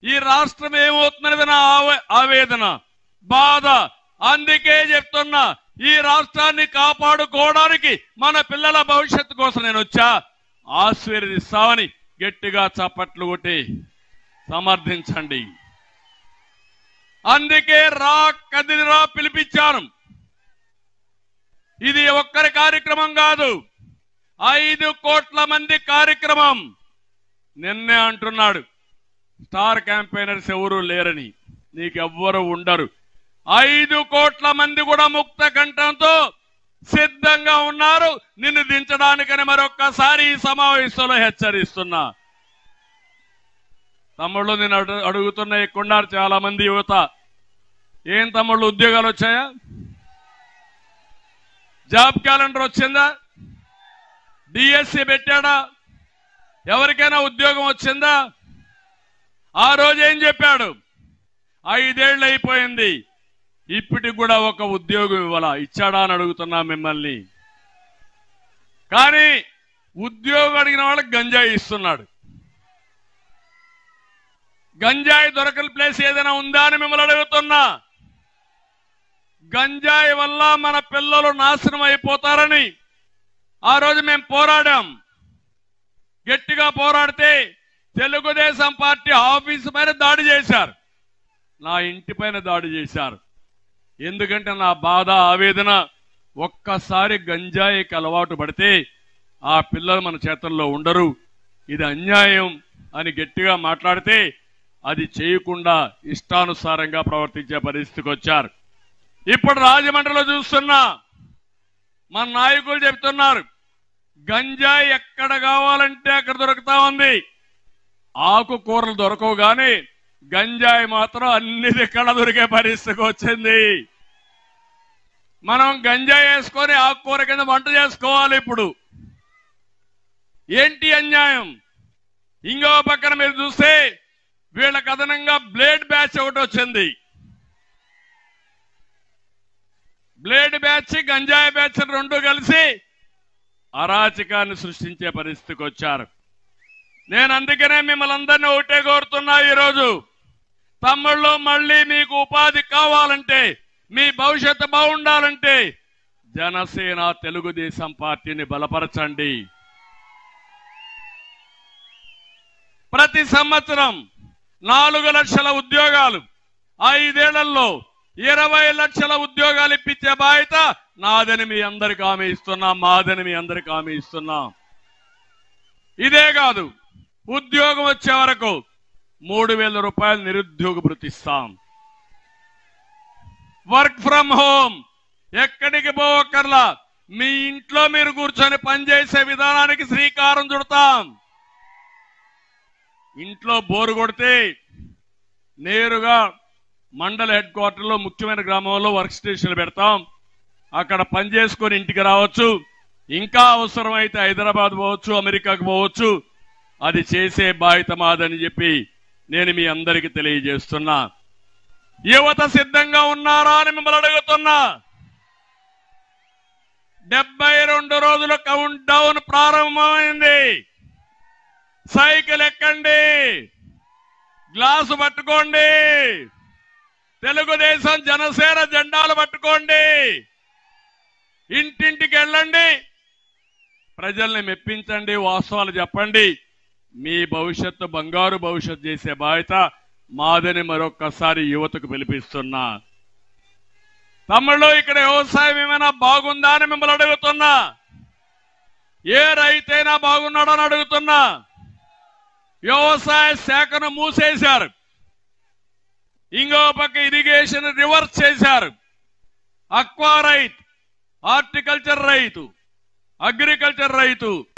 ఈ రాష్ట్రం ఏమవుతున్నది నా ఆవే- ఆవేదన బాధ అందుకే చెప్తున్నా ఈ రాష్ట్రాన్ని కాపాడుకోవడానికి మన పిల్లల భవిష్యత్తు కోసం నేను వచ్చా ఆశీర్వదిస్తామని గట్టిగా చప్పట్లు కొట్టి సమర్థించండి అందుకే రా కదిలిరా పిలిపించాను ఇది ఒక్కరి కార్యక్రమం కాదు ఐదు కోట్ల మంది కార్యక్రమం నిన్నే అంటున్నాడు స్టార్ క్యాంపెయినర్స్ ఎవరు లేరని నీకెవ్వరు ఉండరు ఐదు కోట్ల మంది కూడా ముక్త కంఠంతో సిద్ధంగా ఉన్నారు నిన్ను దించడానికని మరొక్కసారి ఈ సమావేశంలో హెచ్చరిస్తున్నా తమ్ముళ్ళు నేను అడు అడుగుతున్న ఎక్కున్నారు చాలా మంది యువత ఏం తమ్ముళ్ళు ఉద్యోగాలు వచ్చాయా జాబ్ క్యాలెండర్ వచ్చిందా డిఎస్సి పెట్టాడా ఎవరికైనా ఉద్యోగం వచ్చిందా ఆ రోజు ఏం చెప్పాడు ఐదేళ్ళు అయిపోయింది ఇప్పటికి కూడా ఒక ఉద్యోగం ఇవ్వాల ఇచ్చాడా అని అడుగుతున్నా మిమ్మల్ని కానీ ఉద్యోగం అడిగిన వాళ్ళకి గంజాయి ఇస్తున్నాడు గంజాయి దొరకని ప్లేస్ ఏదైనా ఉందా అని మిమ్మల్ని అడుగుతున్నా గంజాయి వల్ల మన పిల్లలు నాశనం అయిపోతారని ఆ రోజు మేము పోరాడాం గట్టిగా పోరాడితే తెలుగుదేశం పార్టీ ఆఫీసు పైన దాడి చేశారు నా ఇంటి పైన దాడి చేశారు ఎందుకంటే నా బాధ ఆవేదన ఒక్కసారి గంజాయికి అలవాటు పడితే ఆ పిల్లలు మన చేతుల్లో ఉండరు ఇది అన్యాయం అని గట్టిగా మాట్లాడితే అది చేయకుండా ఇష్టానుసారంగా ప్రవర్తించే పరిస్థితికి వచ్చారు ఇప్పుడు రాజమండ్రిలో చూస్తున్నా మన నాయకులు చెప్తున్నారు గంజాయి ఎక్కడ కావాలంటే అక్కడ దొరుకుతా ఉంది ఆకుకూరలు దొరకవు గాని గంజాయి మాత్రం అన్ని దిక్కడ దొరికే పరిస్థితికి వచ్చింది మనం గంజాయి వేసుకొని ఆకుకూర కింద వంట చేసుకోవాలి ఇప్పుడు ఏంటి అన్యాయం ఇంకో పక్కన మీరు చూస్తే వీళ్ళకి అదనంగా బ్లేడ్ బ్యాచ్ ఒకటి వచ్చింది బ్లేడ్ బ్యాచ్ గంజాయి బ్యాచ్ రెండు కలిసి అరాచకాన్ని సృష్టించే పరిస్థితికి వచ్చారు నేను అందుకనే మిమ్మల్ని అందరినీ ఒకటే కోరుతున్నా ఈరోజు తమ్ముళ్ళు మళ్ళీ మీకు ఉపాధి కావాలంటే మీ భవిష్యత్తు బాగుండాలంటే జనసేన తెలుగుదేశం పార్టీని బలపరచండి ప్రతి సంవత్సరం నాలుగు లక్షల ఉద్యోగాలు ఐదేళ్లలో ఇరవై లక్షల ఉద్యోగాలు ఇప్పించే బాధ్యత నాదని మీ అందరికి హామీ ఇస్తున్నా మాదని మీ అందరికి హామీ ఇస్తున్నా ఇదే కాదు ఉద్యోగం వచ్చే వరకు మూడు వేల రూపాయలు నిరుద్యోగ భృతి ఇస్తాం వర్క్ ఫ్రమ్ హోమ్ ఎక్కడికి పోవక్కర్లా మీ ఇంట్లో మీరు కూర్చొని పనిచేసే విధానానికి శ్రీకారం చుడతాం ఇంట్లో బోరు కొడితే నేరుగా మండల హెడ్ క్వార్టర్లో ముఖ్యమైన గ్రామంలో వర్క్ స్టేషన్లు పెడతాం అక్కడ పని చేసుకొని ఇంటికి రావచ్చు ఇంకా అవసరమైతే హైదరాబాద్ పోవచ్చు అమెరికాకు పోవచ్చు అది చేసే బాధ్యత మాదని చెప్పి నేను మీ అందరికీ తెలియజేస్తున్నా యువత సిద్ధంగా ఉన్నారా అని మిమ్మల్ని అడుగుతున్నా డెబ్బై రెండు రోజుల కౌంట్ డౌన్ ప్రారంభమైంది సైకిల్ ఎక్కండి గ్లాసు పట్టుకోండి తెలుగుదేశం జనసేన జెండాలు పట్టుకోండి ఇంటింటికి వెళ్ళండి ప్రజల్ని మెప్పించండి వాస్తవాలు చెప్పండి మీ భవిష్యత్తు బంగారు భవిష్యత్తు చేసే బాధ్యత మాదని మరొక్కసారి యువతకు పిలిపిస్తున్నా తమ్ముళ్ళు ఇక్కడ వ్యవసాయం ఏమైనా బాగుందా అని మిమ్మల్ని అడుగుతున్నా ఏ రైతైనా బాగున్నాడో అని అడుగుతున్నా వ్యవసాయ శాఖను మూసేశారు ఇంకో పక్క ఇరిగేషన్ రివర్స్ చేశారు అక్వా రైతు హార్టికల్చర్ రైతు అగ్రికల్చర్ రైతు